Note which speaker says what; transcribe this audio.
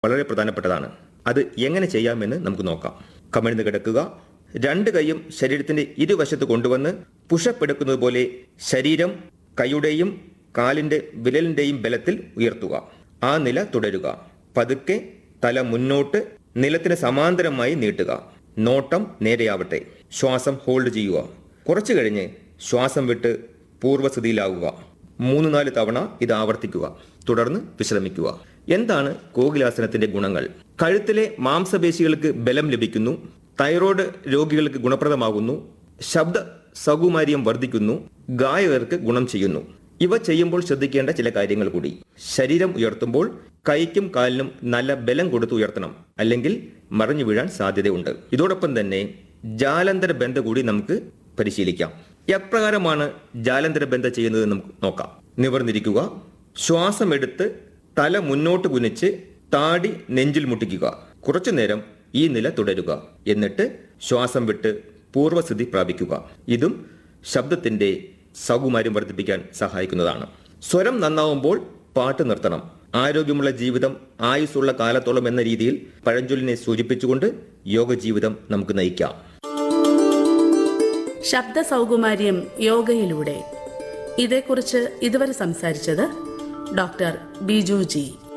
Speaker 1: വളരെ പ്രധാനപ്പെട്ടതാണ് അത് എങ്ങനെ ചെയ്യാമെന്ന് നമുക്ക് നോക്കാം കമിഴ്ന്ന് കിടക്കുക രണ്ട് കൈയും ശരീരത്തിന്റെ ഇരുവശത്ത് കൊണ്ടുവന്ന് പുഷപ്പ് എടുക്കുന്നത് പോലെ ശരീരം കൈയുടെയും കാലിന്റെ വിരലിന്റെയും ബലത്തിൽ ഉയർത്തുക ആ നില തുടരുക പതുക്കെ തല മുന്നോട്ട് നിലത്തിന് സമാന്തരമായി നീട്ടുക നോട്ടം നേരെയാവട്ടെ ശ്വാസം ഹോൾഡ് ചെയ്യുക കുറച്ചു കഴിഞ്ഞ് ശ്വാസം വിട്ട് പൂർവ്വസ്ഥിതിയിലാവുക മൂന്ന് നാല് തവണ ഇത് ആവർത്തിക്കുക തുടർന്ന് വിശ്രമിക്കുക എന്താണ് കോകിലാസനത്തിന്റെ ഗുണങ്ങൾ കഴുത്തിലെ മാംസപേശികൾക്ക് ബലം ലഭിക്കുന്നു തൈറോയ്ഡ് രോഗികൾക്ക് ഗുണപ്രദമാകുന്നു ശബ്ദ സൗകുമാര്യം വർദ്ധിക്കുന്നു ഗായകർക്ക് ഗുണം ചെയ്യുന്നു ഇവ ചെയ്യുമ്പോൾ ശ്രദ്ധിക്കേണ്ട ചില കാര്യങ്ങൾ കൂടി ശരീരം ഉയർത്തുമ്പോൾ കൈക്കും കാലിനും നല്ല ബലം കൊടുത്ത് ഉയർത്തണം അല്ലെങ്കിൽ മറിഞ്ഞു വീഴാൻ സാധ്യതയുണ്ട് ഇതോടൊപ്പം തന്നെ ജാലന്തര ബന്ധ കൂടി നമുക്ക് പരിശീലിക്കാം എപ്രകാരമാണ് ജാലന്തര ബന്ധ ചെയ്യുന്നത് നമുക്ക് നോക്കാം നിവർന്നിരിക്കുക ശ്വാസം എടുത്ത് തല മുന്നോട്ട് കുനിച്ച് താടി നെഞ്ചിൽ മുട്ടിക്കുക കുറച്ചു നേരം ഈ നില തുടരുക എന്നിട്ട് ശ്വാസം വിട്ട് പൂർവ്വസ്ഥിതി പ്രാപിക്കുക ഇതും ശബ്ദത്തിന്റെ സൗകുമാര്യം വർദ്ധിപ്പിക്കാൻ സഹായിക്കുന്നതാണ് സ്വരം നന്നാവുമ്പോൾ പാട്ട് നിർത്തണം ആരോഗ്യമുള്ള ജീവിതം ആയുസ്സുള്ള കാലത്തോളം എന്ന രീതിയിൽ പഴഞ്ചൊല്ലിനെ സൂചിപ്പിച്ചുകൊണ്ട് യോഗ ജീവിതം നമുക്ക് നയിക്കാം
Speaker 2: ശബ്ദ സൗകുമാര്യം യോഗയിലൂടെ ഇതേക്കുറിച്ച് ഇതുവരെ സംസാരിച്ചത് ഡോക്ടർ ബിജു ജി